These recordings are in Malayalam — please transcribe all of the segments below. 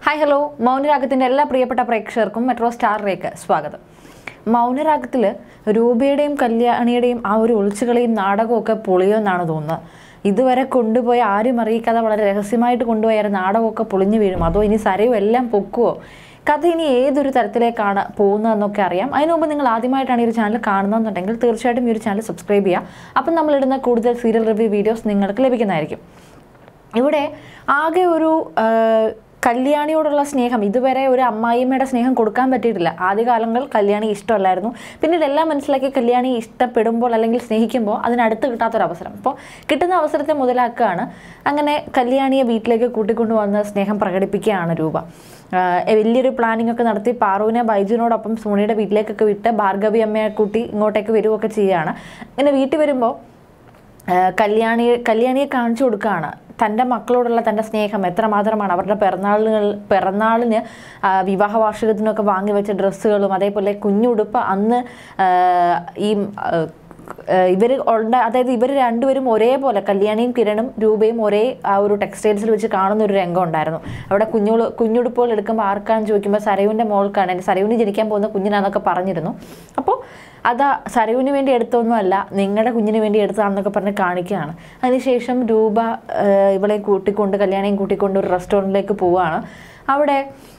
ഹായ് ഹലോ മൗനരാഗത്തിൻ്റെ എല്ലാ പ്രിയപ്പെട്ട പ്രേക്ഷകർക്കും മെട്രോ സ്റ്റാറിലേക്ക് സ്വാഗതം മൗനരാഗത്തിൽ രൂപയുടെയും കല്യാണിയുടെയും ആ ഒരു ഒളിച്ചുകളിയും നാടകമൊക്കെ പൊളിയുമെന്നാണ് തോന്നുന്നത് ഇതുവരെ കൊണ്ടുപോയി ആരും അറിയിക്കാതെ വളരെ രഹസ്യമായിട്ട് കൊണ്ടുപോയ ഒരു നാടകമൊക്കെ പൊളിഞ്ഞു വീഴും അതോ ഇനി സരയും എല്ലാം പൊക്കുവോ കഥ ഇനി ഏതൊരു തരത്തിലേക്കാണ് പോകുന്നതെന്നൊക്കെ അറിയാം അതിനു മുമ്പ് നിങ്ങൾ ആദ്യമായിട്ടാണ് ഈ ഒരു ചാനൽ കാണുന്നതെന്നുണ്ടെങ്കിൽ തീർച്ചയായിട്ടും ഈ ഒരു ചാനൽ സബ്സ്ക്രൈബ് ചെയ്യുക അപ്പം നമ്മളിടുന്ന കൂടുതൽ സീരിയൽ റിവ്യൂ വീഡിയോസ് നിങ്ങൾക്ക് ലഭിക്കുന്നതായിരിക്കും ഇവിടെ ആകെ ഒരു ആ, കല്യാണിയോടുള്ള സ്നേഹം ഇതുവരെ ഒരു അമ്മായിയമ്മയുടെ സ്നേഹം കൊടുക്കാൻ പറ്റിയിട്ടില്ല ആദ്യകാലങ്ങൾ കല്യാണി ഇഷ്ടമല്ലായിരുന്നു പിന്നീട് എല്ലാം മനസ്സിലാക്കി കല്യാണി ഇഷ്ടപ്പെടുമ്പോൾ അല്ലെങ്കിൽ സ്നേഹിക്കുമ്പോൾ അതിനടുത്ത് കിട്ടാത്തൊരവസരം അപ്പോൾ കിട്ടുന്ന അവസരത്തെ മുതലാക്കുകയാണ് അങ്ങനെ കല്യാണിയെ വീട്ടിലേക്ക് കൂട്ടിക്കൊണ്ടു വന്ന് സ്നേഹം പ്രകടിപ്പിക്കുകയാണ് രൂപ ആ, വലിയൊരു പ്ലാനിംഗ് ഒക്കെ നടത്തി പാറുവിനെ ബൈജുവിനോടൊപ്പം സോണിയുടെ വീട്ടിലേക്കൊക്കെ വിട്ട് ഭാർഗവി അമ്മയെ കൂട്ടി ഇങ്ങോട്ടേക്ക് വരികയൊക്കെ ചെയ്യുകയാണ് അങ്ങനെ വീട്ടിൽ വരുമ്പോൾ ആ, കല്യാണി കല്യാണിയെ കാണിച്ചു കൊടുക്കുകയാണ് തൻ്റെ മക്കളോടുള്ള തൻ്റെ സ്നേഹം എത്രമാത്രമാണ് അവരുടെ പിറന്നാളുകൾ പിറന്നാളിന് ആ, വിവാഹ വാർഷികത്തിനൊക്കെ വാങ്ങി വെച്ച ഡ്രസ്സുകളും അതേപോലെ കുഞ്ഞുടുപ്പ് അന്ന് ആ, ഈ ഇവർ ഉണ്ട് അതായത് ഇവർ രണ്ടുപേരും ഒരേപോലെ കല്യാണിയും കിരണും രൂപയും ഒരേ ആ ഒരു ടെക്സ്റ്റൈൽസിൽ വെച്ച് കാണുന്ന ഒരു രംഗം ഉണ്ടായിരുന്നു അവിടെ കുഞ്ഞുകൾ കുഞ്ഞുടുപ്പുകൾ എടുക്കുമ്പോൾ ആർക്കാന്ന് ചോദിക്കുമ്പോൾ സരയുവിൻ്റെ മോൾക്കാണ് എൻ്റെ സരയുവിന് ജനിക്കാൻ പോകുന്ന കുഞ്ഞിനാന്നൊക്കെ പറഞ്ഞിരുന്നു അപ്പോൾ അത് സരയുവിന് വേണ്ടി എടുത്തൊന്നുമല്ല നിങ്ങളുടെ കുഞ്ഞിന് വേണ്ടി എടുത്തതാണെന്നൊക്കെ പറഞ്ഞ് കാണിക്കുകയാണ് അതിനുശേഷം രൂപ ആ, ഇവളെ കൂട്ടിക്കൊണ്ട് കല്യാണിയും കൂട്ടിക്കൊണ്ട് ഒരു റെസ്റ്റോറൻറ്റിലേക്ക് പോവുകയാണ് അവിടെ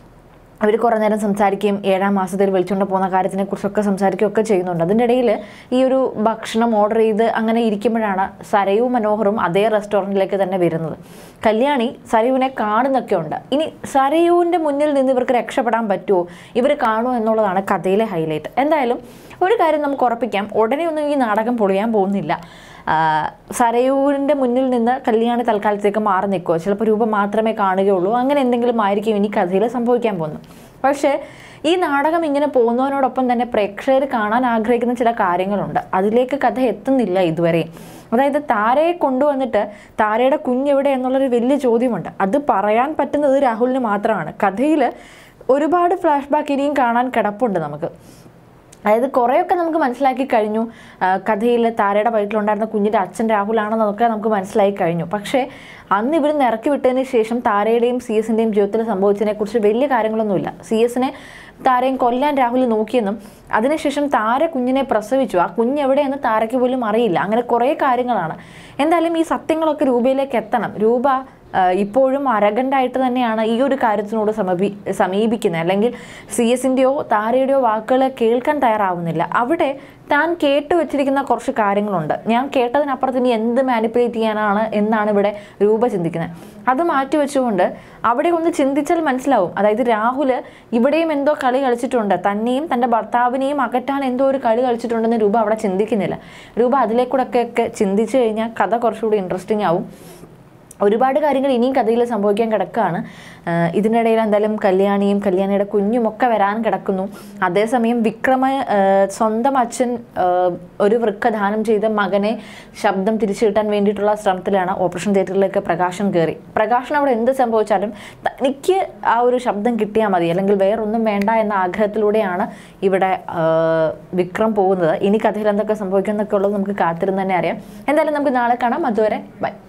അവർ കുറേ നേരം സംസാരിക്കുകയും ഏഴാം മാസത്തിൽ വിളിച്ചുകൊണ്ട് പോകുന്ന കാര്യത്തിനെ കുറിച്ചൊക്കെ സംസാരിക്കുകയൊക്കെ ചെയ്യുന്നുണ്ട് അതിൻ്റെ ഇടയിൽ ഈ ഒരു ഭക്ഷണം ഓർഡർ ചെയ്ത് അങ്ങനെ ഇരിക്കുമ്പോഴാണ് സരയും മനോഹറും അതേ റെസ്റ്റോറൻറ്റിലേക്ക് തന്നെ വരുന്നത് കല്യാണി സരയുവിനെ കാണുന്നൊക്കെ ഉണ്ട് ഇനി സരയുവിൻ്റെ മുന്നിൽ നിന്ന് ഇവർക്ക് രക്ഷപ്പെടാൻ പറ്റുമോ ഇവർ കാണുമോ എന്നുള്ളതാണ് കഥയിലെ ഹൈലൈറ്റ് എന്തായാലും ഒരു കാര്യം നമുക്ക് ഉറപ്പിക്കാം ഉടനെ ഒന്നും ഈ നാടകം പൊളിയാൻ പോകുന്നില്ല ആ, സരയൂരിൻ്റെ മുന്നിൽ നിന്ന് കല്യാണി തൽക്കാലത്തേക്ക് മാറി നിൽക്കുമോ ചിലപ്പോൾ രൂപ മാത്രമേ കാണുകയുള്ളൂ അങ്ങനെ എന്തെങ്കിലും ആയിരിക്കും ഇനി കഥയിൽ സംഭവിക്കാൻ പോകുന്നു പക്ഷേ ഈ നാടകം ഇങ്ങനെ പോകുന്നതിനോടൊപ്പം തന്നെ പ്രേക്ഷകർ കാണാൻ ആഗ്രഹിക്കുന്ന ചില കാര്യങ്ങളുണ്ട് അതിലേക്ക് കഥ എത്തുന്നില്ല ഇതുവരെ അതായത് താരയെ കൊണ്ടുവന്നിട്ട് താരയുടെ കുഞ്ഞെവിടെ എന്നുള്ളൊരു വലിയ ചോദ്യമുണ്ട് അത് പറയാൻ പറ്റുന്നത് രാഹുലിന് മാത്രമാണ് കഥയിൽ ഒരുപാട് ഫ്ലാഷ് ബാക്ക് ഇനിയും കാണാൻ കിടപ്പുണ്ട് നമുക്ക് അതായത് കുറേയൊക്കെ നമുക്ക് മനസ്സിലാക്കി കഴിഞ്ഞു കഥയിൽ താരയുടെ വയറ്റിലുണ്ടായിരുന്ന കുഞ്ഞിൻ്റെ അച്ഛൻ രാഹുലാണെന്നൊക്കെ നമുക്ക് മനസ്സിലായി കഴിഞ്ഞു പക്ഷേ അന്ന് ഇവർ ഇറക്കി വിട്ടതിന് ശേഷം താരയുടെയും സി എസിൻ്റെയും ജീവിതത്തിൽ സംഭവിച്ചതിനെക്കുറിച്ച് വലിയ കാര്യങ്ങളൊന്നുമില്ല സി എസിനെ താരയും കൊല്ലാൻ രാഹുൽ നോക്കിയെന്നും അതിനുശേഷം താര കുഞ്ഞിനെ പ്രസവിച്ചു ആ കുഞ്ഞ് എവിടെയെന്ന് താരയ്ക്ക് പോലും അറിയില്ല അങ്ങനെ കുറേ കാര്യങ്ങളാണ് എന്തായാലും ഈ സത്യങ്ങളൊക്കെ രൂപയിലേക്ക് എത്തണം രൂപ ആ, ഇപ്പോഴും അരഗണ്ടായിട്ട് തന്നെയാണ് ഈ ഒരു കാര്യത്തിനോട് സമീപി സമീപിക്കുന്നത് അല്ലെങ്കിൽ സി എസിൻ്റെയോ താരയുടെയോ വാക്കുകൾ കേൾക്കാൻ തയ്യാറാവുന്നില്ല അവിടെ താൻ കേട്ട് വെച്ചിരിക്കുന്ന കുറച്ച് കാര്യങ്ങളുണ്ട് ഞാൻ കേട്ടതിനപ്പുറത്ത് ഇനി എന്ത് മാനിപ്പുലേറ്റ് ചെയ്യാനാണ് എന്നാണ് ഇവിടെ രൂപ ചിന്തിക്കുന്നത് അത് മാറ്റി വെച്ചുകൊണ്ട് അവിടെ ഒന്ന് ചിന്തിച്ചാൽ മനസ്സിലാവും അതായത് രാഹുൽ ഇവിടെയും എന്തോ കളി കളിച്ചിട്ടുണ്ട് തന്നെയും തൻ്റെ ഭർത്താവിനെയും അകറ്റാൻ എന്തോ ഒരു കളി കളിച്ചിട്ടുണ്ടെന്ന് രൂപ അവിടെ ചിന്തിക്കുന്നില്ല രൂപ അതിലേക്കൂടെ ഒക്കെ ചിന്തിച്ചു കഴിഞ്ഞാൽ കഥ കുറച്ചുകൂടി ഇൻട്രസ്റ്റിംഗ് ആവും ഒരുപാട് കാര്യങ്ങൾ ഇനിയും കഥയിൽ സംഭവിക്കാൻ കിടക്കുകയാണ് ആഹ് ഇതിനിടയിൽ എന്തായാലും കല്യാണിയും കല്യാണിയുടെ കുഞ്ഞും ഒക്കെ വരാൻ കിടക്കുന്നു അതേസമയം വിക്രമ ആഹ് സ്വന്തം അച്ഛൻ ആഹ് ഒരു വൃക്ക ദാനം ചെയ്ത മകനെ ശബ്ദം തിരിച്ചു കിട്ടാൻ വേണ്ടിയിട്ടുള്ള ശ്രമത്തിലാണ് ഓപ്പറേഷൻ തിയേറ്ററിലേക്ക് പ്രകാശൻ കയറി പ്രകാശൻ അവിടെ എന്ത് സംഭവിച്ചാലും തനിക്ക് ആ ഒരു ശബ്ദം കിട്ടിയാൽ മതി അല്ലെങ്കിൽ വേറൊന്നും വേണ്ട എന്ന ആഗ്രഹത്തിലൂടെയാണ് ഇവിടെ ആഹ് വിക്രം പോകുന്നത് ഇനി കഥയിൽ എന്തൊക്കെ സംഭവിക്കും എന്നൊക്കെ ഉള്ളത് നമുക്ക് കാത്തിരുന്ന് തന്നെ അറിയാം എന്തായാലും നമുക്ക് നാളെ കാണാം അതുവരെ ബൈ